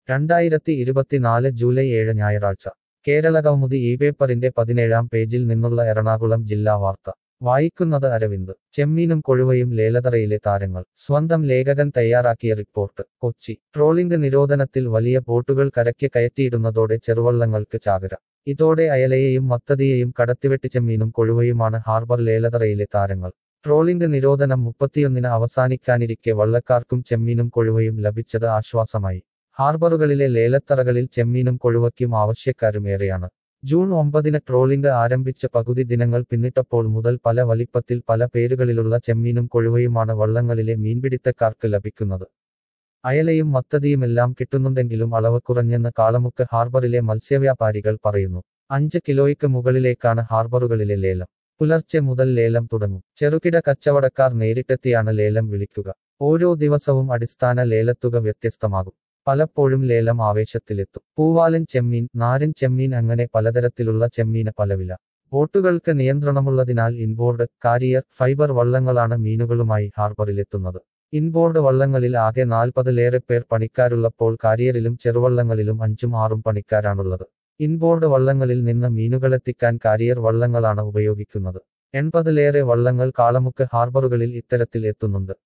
രണ്ടായിരത്തി ഇരുപത്തിനാല് ജൂലൈ ഏഴ് ഞായറാഴ്ച കേരളകൗമുദി ഈ പേപ്പറിന്റെ പതിനേഴാം പേജിൽ നിന്നുള്ള എറണാകുളം ജില്ലാ വാർത്ത വായിക്കുന്നത് അരവിന്ദ് ചെമ്മീനും കൊഴുവയും ലേലതറയിലെ താരങ്ങൾ സ്വന്തം ലേഖകൻ തയ്യാറാക്കിയ റിപ്പോർട്ട് കൊച്ചി ട്രോളിംഗ് നിരോധനത്തിൽ വലിയ ബോട്ടുകൾ കരയ്ക്ക് കയറ്റിയിടുന്നതോടെ ചെറുവള്ളങ്ങൾക്ക് ചാകര ഇതോടെ അയലയെയും മത്തതിയെയും കടത്തിവെട്ടി ചെമ്മീനും കൊഴുവയുമാണ് ഹാർബർ ലേലതറയിലെ താരങ്ങൾ ട്രോളിംഗ് നിരോധനം മുപ്പത്തിയൊന്നിന് അവസാനിക്കാനിരിക്കെ വള്ളക്കാർക്കും ചെമ്മീനും കൊഴുവയും ലഭിച്ചത് ആശ്വാസമായി ഹാർബറുകളിലെ ലേലത്തറകളിൽ ചെമ്മീനും കൊഴുവയ്ക്കും ആവശ്യക്കാരും ഏറെയാണ് ജൂൺ ഒമ്പതിന് ട്രോളിംഗ് ആരംഭിച്ച പകുതി ദിനങ്ങൾ പിന്നിട്ടപ്പോൾ മുതൽ പല വലിപ്പത്തിൽ പല പേരുകളിലുള്ള ചെമ്മീനും കൊഴുവയുമാണ് വള്ളങ്ങളിലെ മീൻപിടിത്തക്കാർക്ക് ലഭിക്കുന്നത് അയലയും മത്തതിയുമെല്ലാം കിട്ടുന്നുണ്ടെങ്കിലും അളവ് കുറഞ്ഞെന്ന് കാളമുക്ക് ഹാർബറിലെ മത്സ്യവ്യാപാരികൾ പറയുന്നു അഞ്ച് കിലോയ്ക്ക് മുകളിലേക്കാണ് ഹാർബറുകളിലെ ലേലം പുലർച്ചെ മുതൽ ലേലം തുടങ്ങും ചെറുകിട കച്ചവടക്കാർ നേരിട്ടെത്തിയാണ് ലേലം വിളിക്കുക ഓരോ ദിവസവും അടിസ്ഥാന ലേലത്തുക വ്യത്യസ്തമാകും പലപ്പോഴും ലേലം ആവേശത്തിലെത്തും പൂവാലൻ ചെമ്മീൻ നാരൻ ചെമ്മീൻ അങ്ങനെ പലതരത്തിലുള്ള ചെമ്മീന് പലവില ബോട്ടുകൾക്ക് നിയന്ത്രണമുള്ളതിനാൽ ഇൻബോർഡ് കാരിയർ ഫൈബർ വള്ളങ്ങളാണ് മീനുകളുമായി ഹാർബറിലെത്തുന്നത് ഇൻബോർഡ് വള്ളങ്ങളിൽ ആകെ നാൽപ്പതിലേറെ പേർ പണിക്കാരുള്ളപ്പോൾ കാരിയറിലും ചെറുവള്ളങ്ങളിലും അഞ്ചും ആറും പണിക്കാരാണുള്ളത് ഇൻബോർഡ് വള്ളങ്ങളിൽ നിന്ന് മീനുകളെത്തിക്കാൻ കാരിയർ വള്ളങ്ങളാണ് ഉപയോഗിക്കുന്നത് എൺപതിലേറെ വള്ളങ്ങൾ കാളമുക്ക് ഹാർബറുകളിൽ ഇത്തരത്തിൽ എത്തുന്നുണ്ട്